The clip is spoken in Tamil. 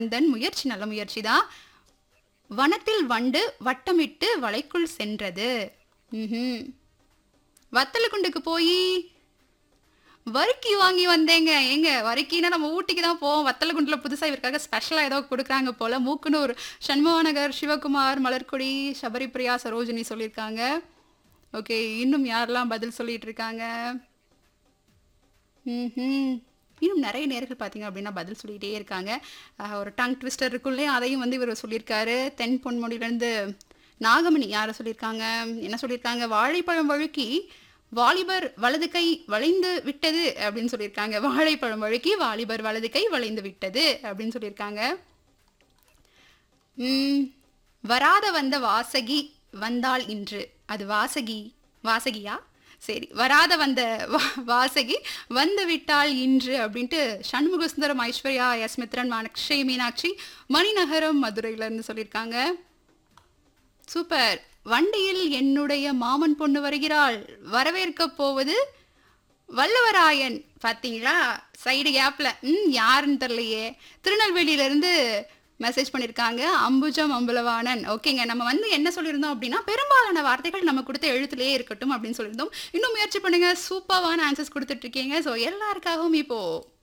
தன் முயற்சி நல்ல முயற்சி தான் வனத்தில் வண்டு வட்டமிட்டு வலைக்குள் சென்றது ம்ஹும். வத்தலக்குண்டுக்கு போய் வறுக்கி வாங்கி வந்தேங்க ஏங்க வறுக்கினா நம்ம ஊட்டிக்கு தான் போவோம் வத்தலகுண்டில் புதுசாக இவருக்காக ஸ்பெஷலாக ஏதோ கொடுக்குறாங்க போல மூக்குனூர் சண்முகநகர் சிவகுமார் மலர்கொடி சபரிபிரியா சரோஜினி சொல்லியிருக்காங்க ஓகே இன்னும் யாரெல்லாம் பதில் சொல்லிட்டு இருக்காங்க ம்ஹும். இன்னும் நிறைய நேர்கள் பார்த்தீங்க அப்படின்னா பதில் சொல்லிகிட்டே இருக்காங்க அஹ், ஒரு டங் ட்விஸ்டர் இருக்குள்ளே அதையும் வந்து இவர் சொல்லியிருக்காரு தென் பொன்முடியிலேருந்து நாகமணி யாரை சொல்லியிருக்காங்க என்ன சொல்லியிருக்காங்க வாழைப்பழம் வழுக்கி வாலிபர் வலது கை வளைந்து விட்டது அப்படின்னு சொல்லியிருக்காங்க வாழைப்பழம் வழுக்கி வாலிபர் வலது கை வளைந்து விட்டது அப்படின்னு சொல்லியிருக்காங்க ம், வராத வந்த வாசகி வந்தாள் இன்று அது வாசகி வாசகியா சரி வராத வந்த வா- வாசகி வந்து விட்டாள் இன்று அப்படின்ட்டு சண்முக சுந்தரம் ஐஸ்வர்யா எஸ் மித்ரன் அக்ஷய் மீனாட்சி மணிநகரம் மதுரையில இருந்து சொல்லியிருக்காங்க சூப்பர் வண்டியில் என்னுடைய மாமன் பொண்ணு வருகிறாள் வரவேற்க போவது வல்லவராயன் பாத்தீங்களா சைடு கேப்ல ம் யாருன்னு தெரியலையே திருநெல்வேலியில இருந்து மெசேஜ் பண்ணியிருக்காங்க அம்புஜம் அம்பலவாணன் ஓகேங்க நம்ம வந்து என்ன சொல்லியிருந்தோம் அப்படின்னா பெரும்பாலான வார்த்தைகள் நம்ம கொடுத்த எழுத்துலயே இருக்கட்டும் அப்படின்னு சொல்லியிருந்தோம் இன்னும் முயற்சி பண்ணுங்க சூப்பரான ஆன்சர்ஸ் கொடுத்துட்டு இருக்கீங்க ஸோ எல்லாருக்காகவும் இப்போ